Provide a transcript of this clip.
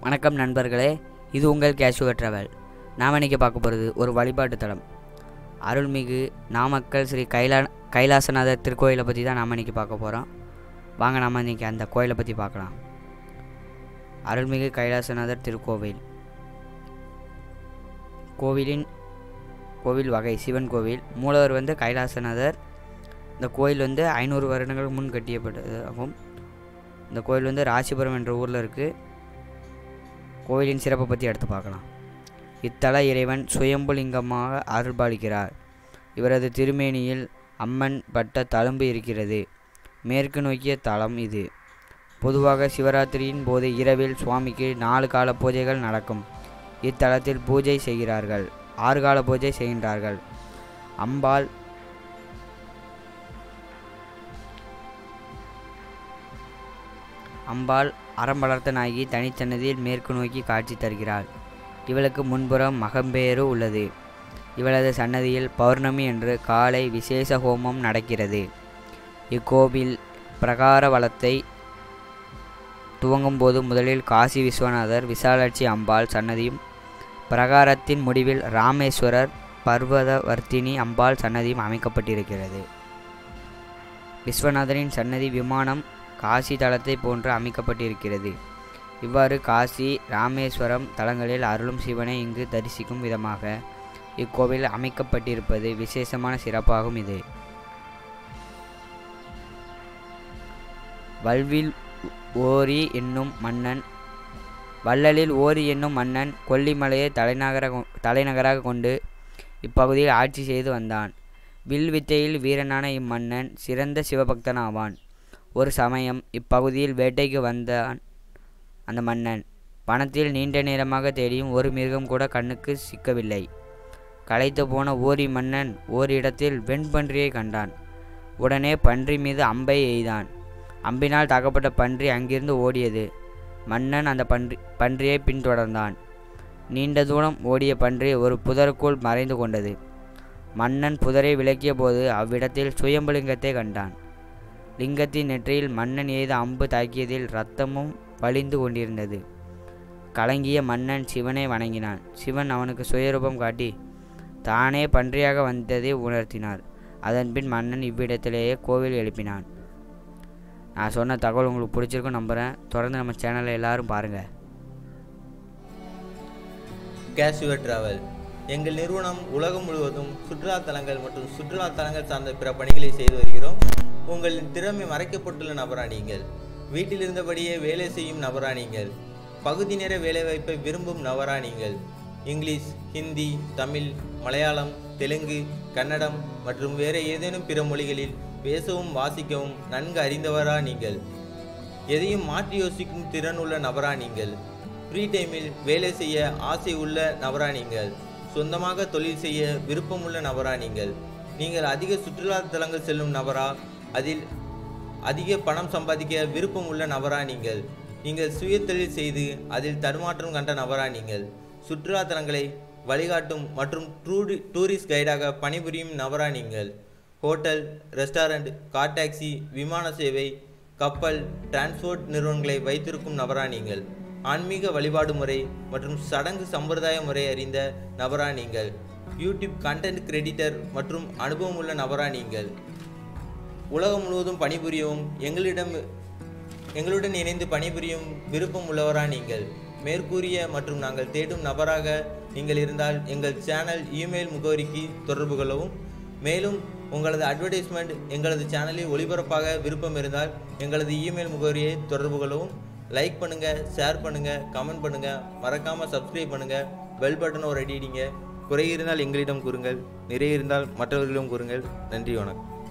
வணக்கம் நண்பர்களே இது உங்கள் கேஷுவல் ட்ராவல் நாம் இன்றைக்கி பார்க்க போகிறது ஒரு வழிபாட்டு தலம் அருள்மிகு நாமக்கல் ஸ்ரீ கைலா கைலாசநாதர் திருக்கோயிலை பற்றி தான் நாம் இன்றைக்கி பார்க்க போகிறோம் வாங்க நாம் இன்றைக்கி அந்த கோயிலை பற்றி பார்க்கலாம் அருள்மிகு கைலாசநாதர் திருக்கோவில் கோவிலின் கோவில் வகை சிவன் கோவில் மூலவர் வந்து கைலாசநாதர் இந்த கோயில் வந்து ஐநூறு வருடங்களுக்கு முன் கட்டியப்பட்டதாகும் இந்த கோயில் வந்து ராசிபுரம் என்ற ஊரில் இருக்குது கோயிலின் சிறப்பை பற்றி எடுத்து பார்க்கலாம் இத்தல இறைவன் சுயம்புலிங்கமாக அருள்பாலிக்கிறார் இவரது திருமேனியில் அம்மன் பட்ட தழும்பு இருக்கிறது மேற்கு நோக்கிய தலம் இது பொதுவாக சிவராத்திரியின் போது இரவில் சுவாமிக்கு நாலு கால பூஜைகள் நடக்கும் இத்தலத்தில் பூஜை செய்கிறார்கள் ஆறு கால பூஜை செய்கின்றார்கள் அம்பாள் அம்பாள் அறம் வளர்த்த நாயகி தனிச்சன்னதியில் மேற்கு நோக்கி காட்சி தருகிறாள் இவளுக்கு முன்புறம் மகம்பேறு உள்ளது இவளது சன்னதியில் பௌர்ணமி என்று காலை விசேஷ ஹோமம் நடக்கிறது இக்கோவில் பிரகார வளத்தை துவங்கும்போது முதலில் காசி விஸ்வநாதர் விசாலாட்சி அம்பாள் சன்னதியும் பிரகாரத்தின் முடிவில் ராமேஸ்வரர் பர்வதவர்த்தினி அம்பாள் சன்னதியும் அமைக்கப்பட்டிருக்கிறது விஸ்வநாதரின் சன்னதி விமானம் காசி தலத்தை போன்று அமைக்கப்பட்டிருக்கிறது இவ்வாறு காசி ராமேஸ்வரம் தலங்களில் அருளும் சிவனை இங்கு தரிசிக்கும் விதமாக இக்கோவில் அமைக்கப்பட்டிருப்பது விசேஷமான சிறப்பாகும் இது வல்வில் ஓரி என்னும் மன்னன் வள்ளலில் ஓரி என்னும் மன்னன் கொல்லிமலையை தலைநகர தலைநகராக கொண்டு இப்பகுதியில் ஆட்சி செய்து வந்தான் வில் வித்தையில் வீரனான இம்மன்னன் சிறந்த சிவபக்தனாவான் ஒரு சமயம் இப்பகுதியில் வேட்டைக்கு வந்தான் அந்த மன்னன் வனத்தில் நீண்ட நேரமாக தேடியும் ஒரு மிருகம் கூட கண்ணுக்கு சிக்கவில்லை களைத்து போன ஓரி மன்னன் ஓரிடத்தில் வெண்பன்றியை கண்டான் உடனே பன்றி மீது அம்பை எய்தான் அம்பினால் தாக்கப்பட்ட பன்றி அங்கிருந்து ஓடியது மன்னன் அந்த பன்றி பன்றியை பின்தொடர்ந்தான் நீண்ட தூரம் ஓடிய பன்றி ஒரு புதருக்குள் மறைந்து கொண்டது மன்னன் புதரை விலக்கிய போது அவ்விடத்தில் சுயம்புலிங்கத்தை கண்டான் லிங்கத்தின் நெற்றியில் மன்னன் எய்த அம்பு தாக்கியதில் இரத்தமும் வழிந்து கொண்டிருந்தது கலங்கிய மன்னன் சிவனை வணங்கினான் சிவன் அவனுக்கு சுயரூபம் காட்டி தானே பன்றியாக வந்ததை உணர்த்தினார் அதன்பின் மன்னன் இவ்விடத்திலேயே கோவில் எழுப்பினான் நான் சொன்ன தகவல் உங்களுக்கு பிடிச்சிருக்கும் நம்புகிறேன் தொடர்ந்து நம்ம சேனலை எல்லாரும் பாருங்கள் கேஷுவல் டிராவல் எங்கள் நிறுவனம் உலகம் முழுவதும் சுற்றுலா தலங்கள் மற்றும் சுற்றுலா தலங்கள் சார்ந்த பிற பணிகளை செய்து வருகிறோம் உங்களின் திறமை மறைக்கப்பட்டுள்ள நபரா நீங்கள் வீட்டில் இருந்தபடியே வேலை செய்யும் நபரா நீங்கள் பகுதி நேர வேலைவாய்ப்பை விரும்பும் நபரா நீங்கள் இங்கிலீஷ் ஹிந்தி தமிழ் மலையாளம் தெலுங்கு கன்னடம் மற்றும் வேறு ஏதேனும் பிற மொழிகளில் பேசவும் வாசிக்கவும் நன்கு அறிந்தவரா நீங்கள் எதையும் மாற்றி யோசிக்கும் திறன் உள்ள நபரா நீங்கள் ஃப்ரீ டைமில் வேலை செய்ய ஆசை உள்ள நபரா நீங்கள் சொந்தமாக தொழில் செய்ய விருப்பமுள்ள நபரா நீங்கள் நீங்கள் அதிக சுற்றுலா தலங்கள் செல்லும் நபரா அதில் அதிக பணம் சம்பாதிக்க விருப்பம் உள்ள நபரா நீங்கள் நீங்கள் சுய தொழில் செய்து அதில் தடுமாற்றம் கண்ட நபரா நீங்கள் சுற்றுலா தலங்களை வழிகாட்டும் மற்றும் டூரி டூரிஸ்ட் கைடாக பணிபுரியும் நபரா நீங்கள் ஹோட்டல் ரெஸ்டாரண்ட் கார் டாக்ஸி விமான சேவை கப்பல் டிரான்ஸ்போர்ட் நிறுவனங்களை வைத்திருக்கும் நபரா நீங்கள் ஆன்மீக வழிபாடு முறை மற்றும் சடங்கு சம்பிரதாய முறை அறிந்த நபரா நீங்கள் யூடியூப் கண்டென்ட் கிரெடிட்டர் மற்றும் அனுபவம் உள்ள நபரா நீங்கள் உலகம் முழுவதும் பணிபுரியவும் எங்களிடம் எங்களுடன் இணைந்து பணிபுரியும் விருப்பம் உள்ளவரா நீங்கள் மேற்கூறிய மற்றும் நாங்கள் தேடும் நபராக நீங்கள் இருந்தால் எங்கள் சேனல் இமெயில் முகவரிக்கு தொடர்பு கொள்ளவும் மேலும் உங்களது அட்வர்டைஸ்மெண்ட் எங்களது சேனலில் ஒளிபரப்பாக விருப்பம் இருந்தால் எங்களது இமெயில் முகவரியை தொடர்பு கொள்ளவும் லைக் பண்ணுங்கள் ஷேர் பண்ணுங்கள் கமெண்ட் பண்ணுங்கள் மறக்காமல் சப்ஸ்கிரைப் பண்ணுங்கள் பெல் பட்டனை ஒரு அடிடிங்க குறை இருந்தால் எங்களிடம் கூறுங்கள் நிறைய இருந்தால் மற்றவர்களிடம் கூறுங்கள் நன்றி வணக்கம்